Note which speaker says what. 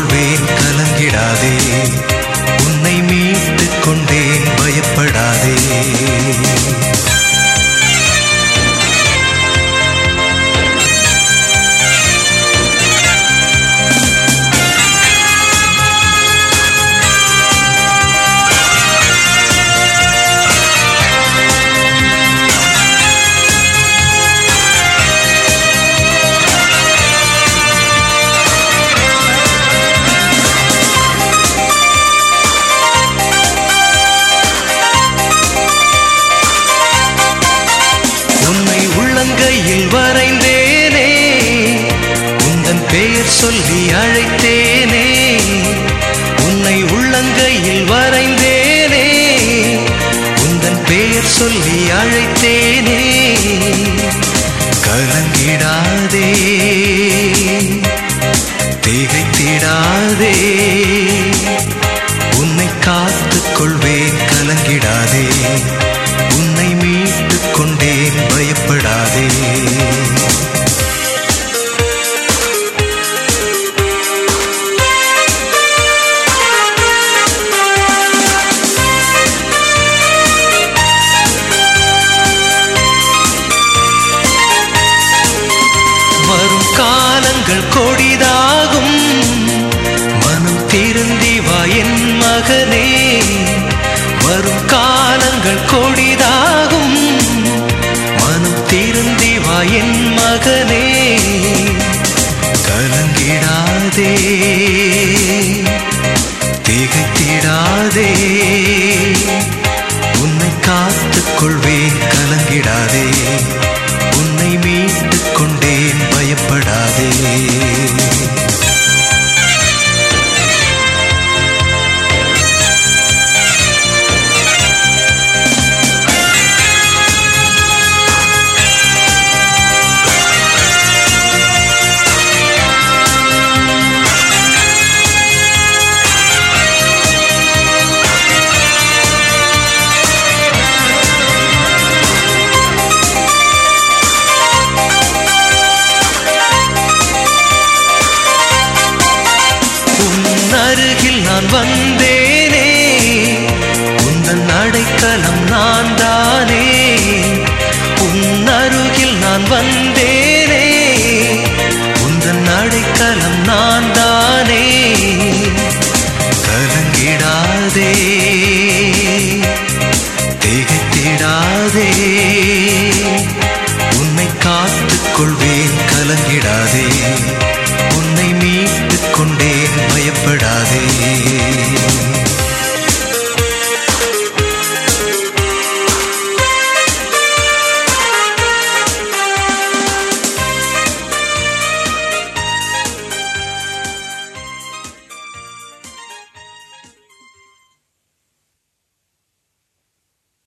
Speaker 1: கொள்வேன் கலங்கிடாதே உன்னை மீட்டுக் கொண்டேன் பயப்படாதே உன்னை உள்ளங்கையில் வரைந்தேனே உந்தன் பெயர் சொல்லி அழைத்தேனே உன்னை உள்ளங்கையில் வரைந்தேனே உந்தன் பெயர் சொல்லி அழைத்தேனே கலங்கிடாதே திகைத்திடாதே உன்னை காத்துக் கொள்வேன் கலங்கிடாதே உன்னை மீட்டுக் கொண்டேன் பயப்படாதே வரும் காலங்கள் கொடிதாகும் மனம் திருந்தி வா என் மகனே வரும் காலங்கள் கொடிதாகும் மனம் திருந்தி வா என் மகனே கலங்கிடாதே திகைத்திடாதே உன்னை காத்துக் கொள்வேன் கலங்கிடாதே உன்னை மீட்டுக் கொண்டேன் பயப்படாதே உன் அருகில் நான் வந்தேனே உந்தன் அடைக்கலம் நான் தானே உன் அருகில் நான் வந்தேனே உந்தன் அடைக்கலம் நான் தானே கலங்கிடாதே திகைத்திடாதே உன்னை காத்துக் கொள்வேன் கலங்கிடாதே உன்னை மீட்டுக் கொண்டேன் பயப்படாதே